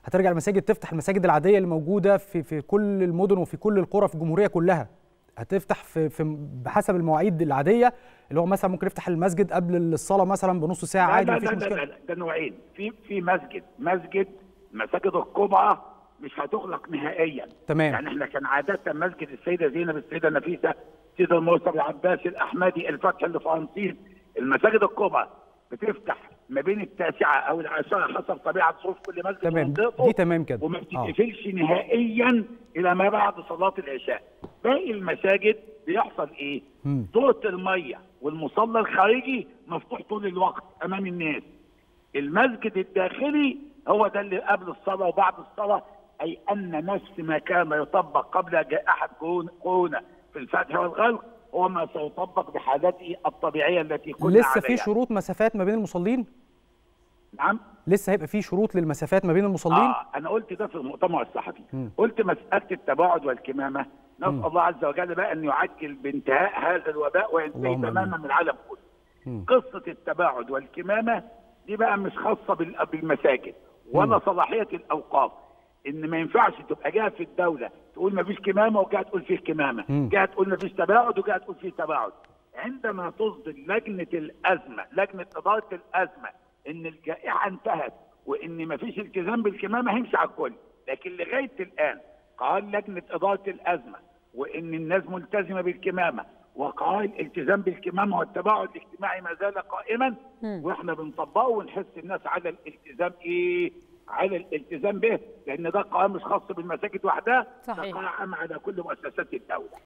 هترجع المساجد تفتح المساجد العاديه اللي موجوده في في كل المدن وفي كل القرى في الجمهوريه كلها هتفتح في, في بحسب المواعيد العاديه اللي هو مثلا ممكن يفتح المسجد قبل الصلاه مثلا بنص ساعه لا عادي لا مفيش لا, لا, مشكله لا, لا ده نوعين في في مسجد مسجد مساجد القبعه مش هتغلق نهائيا تمام. يعني احنا كان عاده مسجد السيده زينب السيده نفيسه السيده الموسى العباس الاحمدي الفتح اللي في انصير المساجد القبعه بتفتح ما بين التاسعه او العاشره حسب طبيعه ظروف كل مسجد تمام ومنطقته، دي تمام كده وما آه. بتتقفلش نهائيا الى ما بعد صلاه العشاء باقي المساجد بيحصل ايه مم. دورة الميه والمصلى الخارجي مفتوح طول الوقت امام الناس المسجد الداخلي هو ده اللي قبل الصلاه وبعد الصلاه اي ان نفس ما كان يطبق قبل جائحه كورونا كورونا في الفتح والغلق هو ما سيطبق بحالته الطبيعيه التي كنا لسه في عليها. شروط مسافات ما بين المصلين نعم لسه هيبقى في شروط للمسافات ما بين المصلين آه انا قلت ده في المؤتمر الصحفي مم. قلت مساله التباعد والكمامه نسال الله عز وجل بقى ان يعجل بانتهاء هذا الوباء وينتهي اللهم تماما آمين. من العالم كله مم. قصه التباعد والكمامه دي بقى مش خاصه بال- بالمساجد ولا صلاحيه الاوقاف ان ما ينفعش تبقى جهه في الدوله تقول ما فيش كمامه وجهه تقول فيه كمامه مم. جهه تقول ما فيش تباعد وجهه تقول فيه تباعد عندما تصدر لجنه الازمه لجنه اداره الازمه ان الجائحه انتهت وان ما فيش التزام بالكمامه هيمشي على الكل لكن لغايه الان قال لجنه اداره الازمه وان الناس ملتزمه بالكمامه وقال الالتزام بالكمامه والتباعد الاجتماعي ما زال قائما واحنا بنطبقه ونحس الناس على الالتزام ايه على الالتزام به لان ده قائم مش خاص بالمساجد وحدها صحيح. ده قائم على كل مؤسسات الدوله